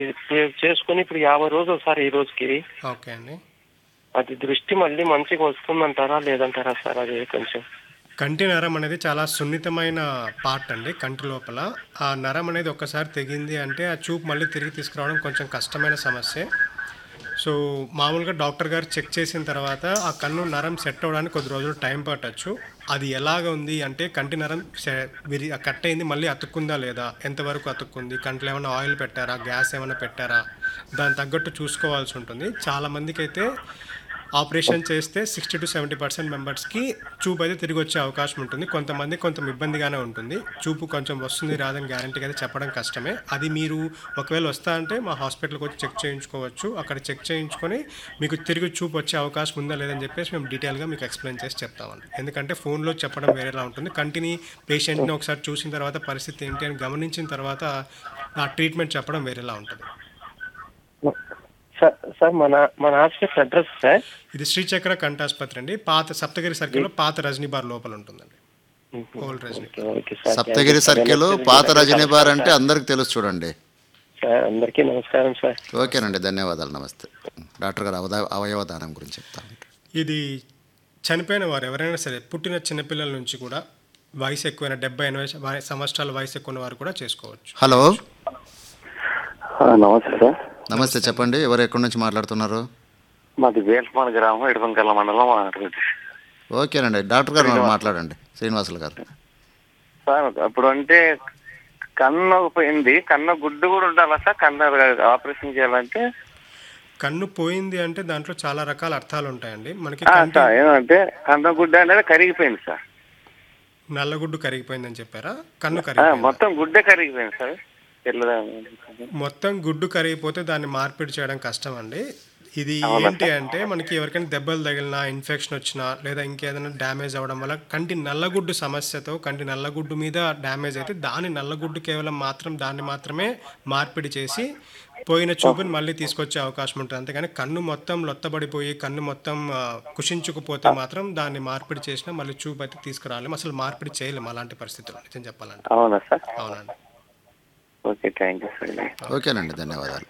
చే- చేసుకుని ఇప్పుడు యాభై రోజులు సార్ ఈ రోజుకి ఓకే అండి అది దృష్టి మళ్ళీ మంచిగా వస్తుందంటారా లేదంటారా సార్ అది కొంచెం కంటి నరం అనేది చాలా సున్నితమైన పార్ట్ అండి కంటి లోపల ఆ నరం అనేది ఒక్కసారి తెగింది అంటే ఆ చూపు మళ్ళీ తిరిగి తీసుకురావడం కొంచెం కష్టమైన సమస్య సో మామూలుగా డాక్టర్ గారు చెక్ చేసిన తర్వాత ఆ కన్ను నరం సెట్ అవ్వడానికి కొద్ది రోజులు టైం పట్టచ్చు అది ఎలాగ ఉంది అంటే కంటి నరం సె- విరి కట్ అయింది మళ్ళీ అతుక్కుందా లేదా ఎంతవరకు అతుక్కుంది కంట్లో ఏమైనా ఆయిల్ పెట్టారా గ్యాస్ ఏమైనా పెట్టారా దాని తగ్గట్టు చూసుకోవాల్సి ఉంటుంది చాలా మందికి అయితే ఆపరేషన్ చేస్తే సిక్స్టీ టు సెవెంటీ పర్సెంట్ మెంబర్స్కి చూపు అయితే తిరిగి వచ్చే అవకాశం ఉంటుంది కొంతమంది కొంచెం ఇబ్బందిగానే ఉంటుంది చూపు కొంచెం వస్తుంది రాదని గ్యారంటీగా అయితే చెప్పడం కష్టమే అది మీరు ఒకవేళ వస్తా అంటే మా హాస్పిటల్కి వచ్చి చెక్ చేయించుకోవచ్చు అక్కడ చెక్ చేయించుకొని మీకు తిరిగి చూపు వచ్చే అవకాశం ఉందా లేదని చెప్పేసి మేము డీటెయిల్గా మీకు ఎక్స్ప్లెయిన్ చేసి చెప్తామండి ఎందుకంటే ఫోన్లో చెప్పడం వేరేలా ఉంటుంది కంటిని పేషెంట్ని ఒకసారి చూసిన తర్వాత పరిస్థితి ఏంటి అని గమనించిన తర్వాత ఆ ట్రీట్మెంట్ చెప్పడం వేరేలా ఉంటుంది సార్ సార్ మన మన హాస్పిటల్ అడ్రస్ సార్ ఇది శ్రీచక్ర కంటాసుపత్రి అండి పాత సప్తగిరి సర్కిల్లో పాత రజనీ బార్ లోపల ఉంటుందండి old Rajini okay okay sir Saptagiri circle పాత రజనీ బార్ అంటే అందరికి తెలుసు చూడండి సార్ అందరికీ నమస్కారం సార్ ఓకేనండి ధన్యవాదాలు నమస్తే డాక్టర్ గారు అవద అవయవ దానం గురించి చెప్తాను ఇది చనిపోయిన వారు ఎవరైనా సరే పుట్టిన చిన్నపిల్లల నుంచి కూడా వయసు ఎక్కువైన డెబ్బై ఎనభై వయ- సంవత్సరాల వయసు ఎక్కువ ఉన్న వారు కూడా చేసుకోవచ్చు హలో నమస్తే సార్ నమస్తే చెప్పండి ఎవరు ఎక్కడి నుంచి మాట్లాడుతున్నారు మాది వేల్పాల గ్రామం ఇడపంకల్ల మండలం ఆంధ్రప్రదేశ్ ఓకేనండి డాక్టర్ గారు మాట్లాడండి శ్రీనివాసులు గారు సార్ అప్పుడు అంటే కన్ను పోయింది కన్ను గుడ్డు కూడా ఉండాలా సార్ కన్ను ఆపరేషన్ చేయాలంటే కన్ను పోయింది అంటే దాంట్లో చాలా రకాల అర్థాలు ఉంటాయండి మనకి ఆ, కంటి సార్ ఏమంటే కన్ను గుడ్డ అనేది కరిగిపోయింది సార్ నల్లగుడ్డు కరిగిపోయిందని చెప్పారా కన్ను ఆ, కరిగిపోయింది మొత్తం గుడ్డే కరిగిపోయింది సార్ తెల్లదా మొత్తం గుడ్డు కరిగిపోతే దాన్ని మార్పిడి చేయడం కష్టం అండి ఇది ఏంటి అంటే మనకి ఎవరికైనా దెబ్బలు తగిలినా ఇన్ఫెక్షన్ వచ్చినా లేదా ఇంకేదైనా డ్యామేజ్ అవ్వడం వల్ల కంటి నల్లగుడ్డు సమస్యతో కంటి నల్లగుడ్డు మీద డ్యామేజ్ అయితే దాని నల్లగుడ్డు కేవలం మాత్రం దాన్ని మాత్రమే మార్పిడి చేసి పోయిన చూపుని మళ్ళీ తీసుకొచ్చే అవకాశం ఉంటుంది అంతేగాని కన్ను మొత్తం లొత్తబడిపోయి కన్ను మొత్తం ఆ, కుషించుకుపోతే మాత్రం దాన్ని మార్పిడి చేసినా మళ్ళీ చూపు అయితే తీసుకురాలేము అసలు మార్పిడి చేయలేము అలాంటి పరిస్థితుల్లో నిజం చెప్పాలంటే అవునా సార్ అవునండి ఓకే థ్యాంక్ యూ సార్ ఓకేనండి ధన్యవాదాలు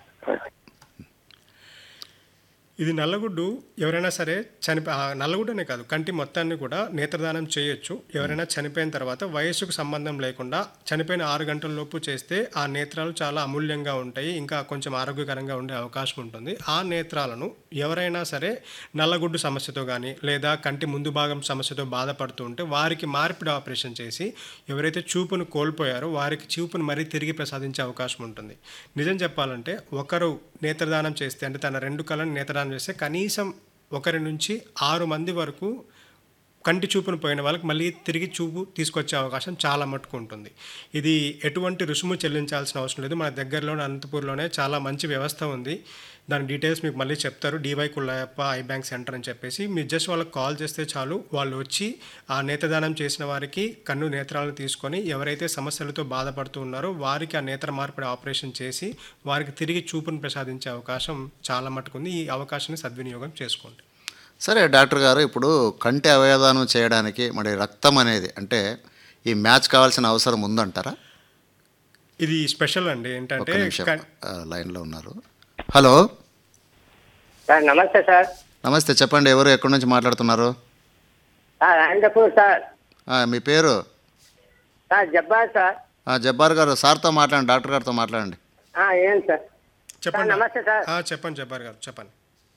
ఇది నల్లగుడ్డు ఎవరైనా సరే చనిపో ఆ నల్లగుడ్డనే కాదు కంటి మొత్తాన్ని కూడా నేత్రదానం చేయొచ్చు ఎవరైనా చనిపోయిన తర్వాత వయస్సుకు సంబంధం లేకుండా చనిపోయిన ఆరు గంటల లోపు చేస్తే ఆ నేత్రాలు చాలా అమూల్యంగా ఉంటాయి ఇంకా కొంచెం ఆరోగ్యకరంగా ఉండే అవకాశం ఉంటుంది ఆ నేత్రాలను ఎవరైనా సరే నల్లగుడ్డు సమస్యతో కానీ లేదా కంటి ముందు భాగం సమస్యతో బాధపడుతూ ఉంటే వారికి మార్పిడి ఆపరేషన్ చేసి ఎవరైతే చూపును కోల్పోయారో వారికి చూపును మరీ తిరిగి ప్రసాదించే అవకాశం ఉంటుంది నిజం చెప్పాలంటే ఒకరు నేత్రదానం చేస్తే అంటే తన రెండు కళ్ళని నేత్రదానం చేస్తే కనీసం ఒకరి నుంచి ఆరు మంది వరకు కంటి చూపును పోయిన వాళ్ళకి మళ్ళీ తిరిగి చూపు తీసుకొచ్చే అవకాశం చాలా మటుకు ఉంటుంది ఇది ఎటువంటి రుసుము చెల్లించాల్సిన అవసరం లేదు మన దగ్గరలోనే అనంతపూర్లోనే చాలా మంచి వ్యవస్థ ఉంది దాని డీటెయిల్స్ మీకు మళ్ళీ చెప్తారు DY Kullayappa eye bank centre అని చెప్పేసి మీరు జస్ట్ వాళ్ళకి కాల్ చేస్తే చాలు వాళ్ళు వచ్చి ఆ నేత్రదానం చేసిన వారికి కన్ను నేత్రాలను తీసుకొని ఎవరైతే సమస్యలతో బాధపడుతూ ఉన్నారో వారికి ఆ నేత్ర మార్పిడి ఆపరేషన్ చేసి వారికి తిరిగి చూపును ప్రసాదించే అవకాశం చాలా మటుకు ఉంది ఈ అవకాశాన్ని సద్వినియోగం చేసుకోండి సరే డాక్టర్ గారు ఇప్పుడు కంటి అవయదానం చేయడానికి మరి రక్తం అనేది అంటే ఈ మ్యాచ్ కావాల్సిన అవసరం ఉందంటారా ఇది స్పెషల్ అండి ఒక్క ఏంటంటే నిమిషం కన్- ఆ, లైన్లో ఉన్నారు హలో సార్ నమస్తే సార్ నమస్తే చెప్పండి ఎవరు ఎక్కడి నుంచి మాట్లాడుతున్నారు సార్ అనంతపూర్ సార్ ఆ, మీ పేరు సార్ జబ్బార్ సార్ ఆ, జబ్బార్ గారు సార్తో మాట్లాడండి డాక్టర్ గారితో మాట్లాడండి ఆ, ఏం సార్ చెప్పండి సార్, నమస్తే సార్. ఆ, చెప్పండి జబ్బార్ గారు చెప్పండి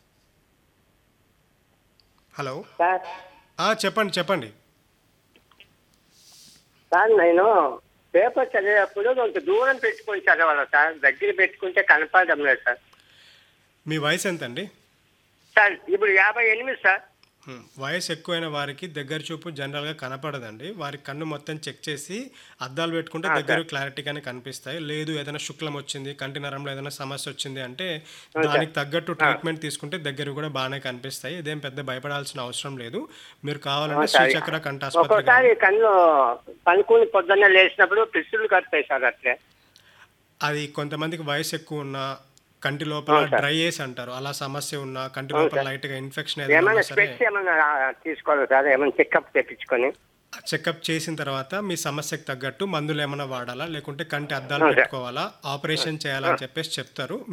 హలో సార్ ఆ, చెప్పండి చెప్పండి సార్ నేను పేపర్ చదివేటప్పుడు కొంచెం దూరం పెట్టుకొని చదవాలి సార్ దగ్గర పెట్టుకుంటే కనపడడం లేదు సార్ మీ వయసు ఎంతండి సార్ ఇప్పుడు యాభై ఎనిమిది సార్ హ్మ్. వయసు ఎక్కువైన వారికి దగ్గర చూపు జనరల్గా కనపడదండి వారి కన్ను మొత్తం చెక్ చేసి అద్దాలు పెట్టుకుంటే దగ్గర క్లారిటీగానే కనిపిస్తాయి లేదు ఏదైనా శుక్లం వచ్చింది కంటి నరంలో ఏదైనా సమస్య వచ్చింది అంటే దానికి తగ్గట్టు ట్రీట్మెంట్ తీసుకుంటే దగ్గర కూడా బాగానే కనిపిస్తాయి ఇదేం పెద్ద భయపడాల్సిన అవసరం లేదు మీరు కావాలంటే శ్రీచక్ర కంటి ఆసుపత్రి ఒక్కోసారి కళ్ళు పనుకుని పొద్దున్నే లేచినప్పుడు పిస్తులు కడతాయి సార్ అట్లే అది కొంతమందికి వయసు ఎక్కువ ఉన్న కంటి లోపల డ్రై ఏస్ అంటారు అలా సమస్య ఉన్న కంటి లోపల లైట్ గా ఇన్ఫెక్షన్ ఏదైనా ఏమైనా ఉన్నా సరే స్పెక్స్ ఏమైనా తీసుకోవాలి సార్ ఏమైనా చెకప్ తెప్పించుకొని చెకప్ చేసిన తర్వాత మీ సమస్యకు తగ్గట్టు మందులు ఏమైనా వాడాలా లేకుంటే కంటి అద్దాలు పెట్టుకోవాలా ఆపరేషన్ చేయాలని చెప్పేసి చెప్తారు